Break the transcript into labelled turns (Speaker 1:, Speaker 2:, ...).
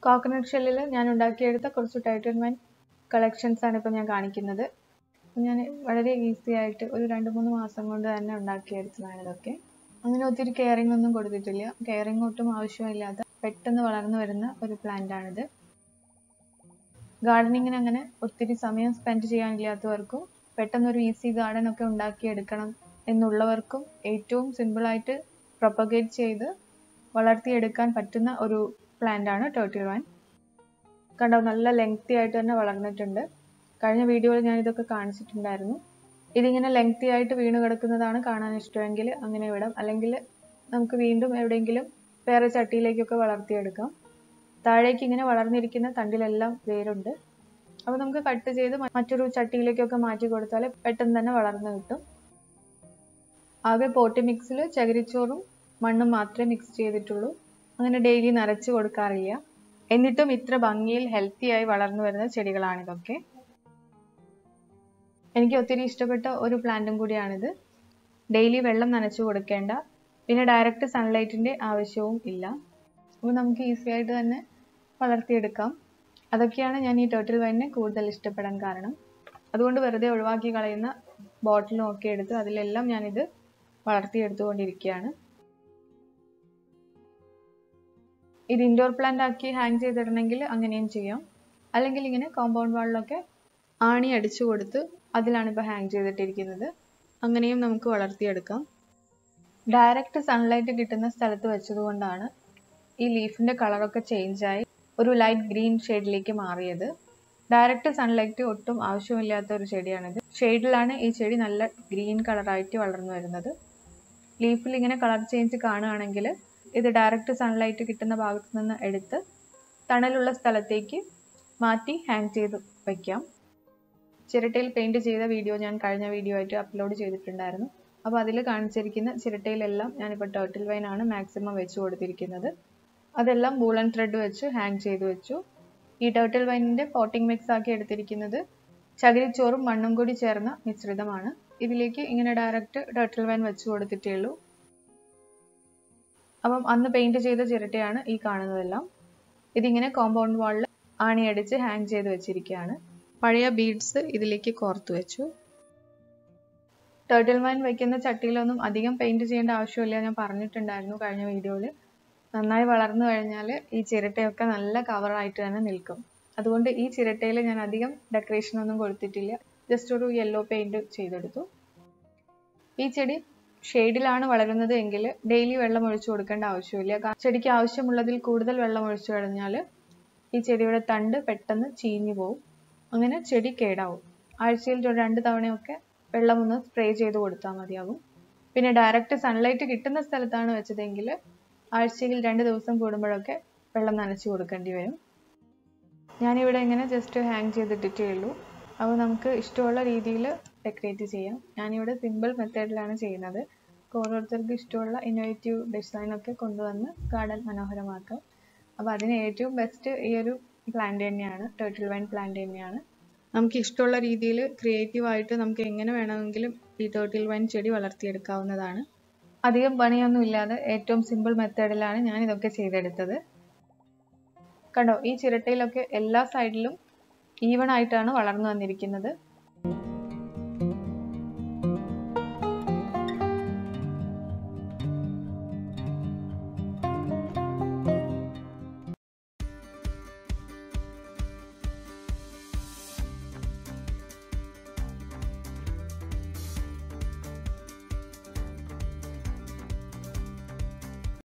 Speaker 1: coconut ഷെല്ലിൽ ഞാൻ ഉണ്ടാക്കിയെടുത്ത കുറച്ച് ടൈറ്റൻ വൈൻ കളക്ഷൻസ് ആണ് ഇപ്പോൾ ഞാൻ കാണിക്കുന്നത് ഞാൻ വളരെ ഈസി ആയിട്ട് ഒരു രണ്ട് മൂന്ന് മാസം കൊണ്ട് തന്നെ ഉണ്ടാക്കിയെടുത്തതാണ് ഇതൊക്കെ അങ്ങനെ ഒത്തിരി കെയറിംഗ് ഒന്നും കൊടുത്തിട്ടില്ല കെയറിംഗ് ഒട്ടും ആവശ്യമില്ലാത്ത പെട്ടെന്ന് വളർന്നു വരുന്ന ഒരു പ്ലാന്റ് ആണിത് ഗാർഡനിങ്ങിന് അങ്ങനെ ഒത്തിരി സമയം സ്പെൻഡ് ചെയ്യാനില്ലാത്തവർക്കും പെട്ടെന്ന് ഒരു ഈസി ഗാർഡൻ ഒക്കെ ഉണ്ടാക്കിയെടുക്കണം എന്നുള്ളവർക്കും ഏറ്റവും സിമ്പിളായിട്ട് പ്രൊപ്പഗേറ്റ് ചെയ്ത് വളർത്തിയെടുക്കാൻ പറ്റുന്ന ഒരു പ്ലാന്റ് ആണ് ടേർട്ടിൽ വൈൻ കണ്ടോ നല്ല ലെങ്തി ആയിട്ട് തന്നെ വളർന്നിട്ടുണ്ട് കഴിഞ്ഞ വീഡിയോയിൽ ഞാൻ ഇതൊക്കെ കാണിച്ചിട്ടുണ്ടായിരുന്നു ഇതിങ്ങനെ ലെങ്തി ആയിട്ട് വീണ് കിടക്കുന്നതാണ് കാണാൻ ഇഷ്ടമെങ്കിൽ അങ്ങനെ വിടാം അല്ലെങ്കിൽ നമുക്ക് വീണ്ടും എവിടെയെങ്കിലും വേറെ ചട്ടിയിലേക്കൊക്കെ വളർത്തിയെടുക്കാം താഴേക്ക് ഇങ്ങനെ വളർന്നിരിക്കുന്ന തണ്ടിലെല്ലാം വേരുണ്ട് അപ്പോൾ നമുക്ക് കട്ട് ചെയ്ത് മറ്റൊരു ചട്ടിയിലേക്കൊക്കെ മാറ്റി കൊടുത്താൽ പെട്ടെന്ന് തന്നെ വളർന്നു കിട്ടും ആകെ പോട്ടി മിക്സിൽ ചകിരിച്ചോറും മണ്ണും മാത്രമേ മിക്സ് ചെയ്തിട്ടുള്ളൂ അങ്ങനെ ഡെയിലി നനച്ച് കൊടുക്കാറില്ല എന്നിട്ടും ഇത്ര ഭംഗിയിൽ ഹെൽത്തി ആയി വളർന്നു വരുന്ന ചെടികളാണിതൊക്കെ എനിക്ക് ഒത്തിരി ഇഷ്ടപ്പെട്ട ഒരു പ്ലാന്റും കൂടിയാണിത് ഡെയിലി വെള്ളം നനച്ചു കൊടുക്കേണ്ട പിന്നെ ഡയറക്റ്റ് സൺലൈറ്റിൻ്റെ ആവശ്യവും ഇല്ല അപ്പോൾ നമുക്ക് ഈസി ആയിട്ട് തന്നെ വളർത്തിയെടുക്കാം അതൊക്കെയാണ് ഞാൻ ഈ ടേർട്ടിൽ വൈനിനെ കൂടുതൽ ഇഷ്ടപ്പെടാൻ കാരണം അതുകൊണ്ട് വെറുതെ ഒഴിവാക്കി കളയുന്ന ബോട്ടിലും ഒക്കെ എടുത്ത് അതിലെല്ലാം ഞാനിത് വളർത്തിയെടുത്തുകൊണ്ടിരിക്കുകയാണ് ഇത് ഇൻഡോർ പ്ലാന്റ് ആക്കി ഹാങ് ചെയ്തിടണമെങ്കിൽ അങ്ങനെയും ചെയ്യാം അല്ലെങ്കിൽ ഇങ്ങനെ കോമ്പൗണ്ട് വാളിലൊക്കെ ആണി അടിച്ചു കൊടുത്ത് അതിലാണ് ഇപ്പോൾ ഹാങ് ചെയ്തിട്ടിരിക്കുന്നത് അങ്ങനെയും നമുക്ക് വളർത്തിയെടുക്കാം ഡയറക്റ്റ് സൺലൈറ്റ് കിട്ടുന്ന സ്ഥലത്ത് വെച്ചതുകൊണ്ടാണ് ഈ ലീഫിൻ്റെ കളറൊക്കെ ചേഞ്ചായി ഒരു ലൈറ്റ് ഗ്രീൻ ഷെയ്ഡിലേക്ക് മാറിയത് ഡയറക്റ്റ് സൺലൈറ്റ് ഒട്ടും ആവശ്യമില്ലാത്ത ഒരു ചെടിയാണിത് ഷെയ്ഡിലാണ് ഈ ചെടി നല്ല ഗ്രീൻ കളറായിട്ട് വളർന്നു വരുന്നത് ലീഫിൽ ഇങ്ങനെ കളർ ചേഞ്ച് കാണുകയാണെങ്കിൽ ഇത് ഡയറക്റ്റ് സൺലൈറ്റ് കിട്ടുന്ന ഭാഗത്ത് നിന്ന് എടുത്ത് തണലുള്ള സ്ഥലത്തേക്ക് മാറ്റി ഹാങ് ചെയ്ത് വയ്ക്കാം ചിരട്ടയിൽ പെയിൻറ് ചെയ്ത വീഡിയോ ഞാൻ കഴിഞ്ഞ വീഡിയോ ആയിട്ട് അപ്ലോഡ് ചെയ്തിട്ടുണ്ടായിരുന്നു അപ്പോൾ അതിൽ കാണിച്ചിരിക്കുന്ന ചിരട്ടയിലെല്ലാം ഞാനിപ്പോൾ ടേർട്ടിൽ വൈനാണ് മാക്സിമം വെച്ച് കൊടുത്തിരിക്കുന്നത് അതെല്ലാം വൂളൻ ത്രെഡ് വെച്ച് ഹാങ് ചെയ്ത് വെച്ചു ഈ ടേർട്ടിൽ വൈനിൻ്റെ പോട്ടിംഗ് മിക്സ് ആക്കി എടുത്തിരിക്കുന്നത് ചകിരിച്ചോറും മണ്ണും കൂടി ചേർന്ന മിശ്രിതമാണ് ഇതിലേക്ക് ഇങ്ങനെ ഡയറക്റ്റ് ടേർട്ടിൽ വൈൻ വെച്ച് കൊടുത്തിട്ടേ ഉള്ളൂ അപ്പം അന്ന് പെയിൻറ് ചെയ്ത ചിരട്ടയാണ് ഈ കാണുന്നതെല്ലാം ഇതിങ്ങനെ കോമ്പൗണ്ട് വാളിൽ ആണിയടിച്ച് ഹാങ് ചെയ്ത് വെച്ചിരിക്കുകയാണ് പഴയ ബീഡ്സ് ഇതിലേക്ക് കോർത്തു വെച്ചു ടേർട്ടിൽ വൈൻ വയ്ക്കുന്ന ചട്ടിയിലൊന്നും അധികം പെയിൻറ് ചെയ്യേണ്ട ആവശ്യമില്ല ഞാൻ പറഞ്ഞിട്ടുണ്ടായിരുന്നു കഴിഞ്ഞ വീഡിയോയിൽ നന്നായി വളർന്നു കഴിഞ്ഞാൽ ഈ ചിരട്ടയൊക്കെ നല്ല കവറായിട്ട് തന്നെ നിൽക്കും അതുകൊണ്ട് ഈ ചിരട്ടയിൽ ഞാൻ അധികം ഡെക്കറേഷൻ ഒന്നും കൊടുത്തിട്ടില്ല ജസ്റ്റ് ഒരു യെല്ലോ പെയിൻറ് ചെയ്തെടുത്തു ഈ ചെടി ഷെയ്ഡിലാണ് വളരുന്നത് എങ്കിൽ ഡെയിലി വെള്ളം ഒഴിച്ചു കൊടുക്കേണ്ട ആവശ്യമില്ല ചെടിക്ക് ആവശ്യമുള്ളതിൽ കൂടുതൽ വെള്ളം ഒഴിച്ചു കഴിഞ്ഞാൽ ഈ ചെടിയുടെ തണ്ട് പെട്ടെന്ന് ചീഞ്ഞു പോകും അങ്ങനെ ചെടി കേടാവും ആഴ്ചയിൽ ഒരു രണ്ട് തവണയൊക്കെ വെള്ളം ഒന്ന് സ്പ്രേ ചെയ്ത് കൊടുത്താൽ മതിയാകും പിന്നെ ഡയറക്റ്റ് സൺലൈറ്റ് കിട്ടുന്ന സ്ഥലത്താണ് വെച്ചതെങ്കിൽ ആഴ്ചയിൽ രണ്ട് ദിവസം കൂടുമ്പോഴൊക്കെ വെള്ളം നനച്ചു കൊടുക്കേണ്ടി വരും ഞാനിവിടെ ഇങ്ങനെ ജസ്റ്റ് ഹാങ് ചെയ്തിട്ടിട്ടേ ഉള്ളൂ അപ്പോൾ നമുക്ക് ഇഷ്ടമുള്ള രീതിയിൽ ഡെക്കറേറ്റ് ചെയ്യാം ഞാനിവിടെ സിമ്പിൾ മെത്തേഡിലാണ് ചെയ്യുന്നത് ഓരോരുത്തർക്ക് ഇഷ്ടമുള്ള ഇന്നോവേറ്റീവ് ഡിസൈനൊക്കെ കൊണ്ടുവന്ന് ഗാർഡൻ മനോഹരമാക്കാം അപ്പോൾ അതിന് ഏറ്റവും ബെസ്റ്റ് ഈ ഒരു പ്ലാന്റ് തന്നെയാണ് ടേർട്ടിൽ വൈൻ പ്ലാന്റ് തന്നെയാണ് നമുക്ക് ഇഷ്ടമുള്ള രീതിയിൽ ക്രിയേറ്റീവായിട്ട് നമുക്ക് എങ്ങനെ വേണമെങ്കിലും ഈ ടേർട്ടിൽ വൈൻ ചെടി വളർത്തിയെടുക്കാവുന്നതാണ് അധികം പണിയൊന്നും ഇല്ലാതെ ഏറ്റവും സിമ്പിൾ മെത്തേഡിലാണ് ഞാൻ ഇതൊക്കെ ചെയ്തെടുത്തത് കണ്ടോ ഈ ചിരട്ടയിലൊക്കെ എല്ലാ സൈഡിലും ഈവൺ ആയിട്ടാണ് വളർന്നു വന്നിരിക്കുന്നത്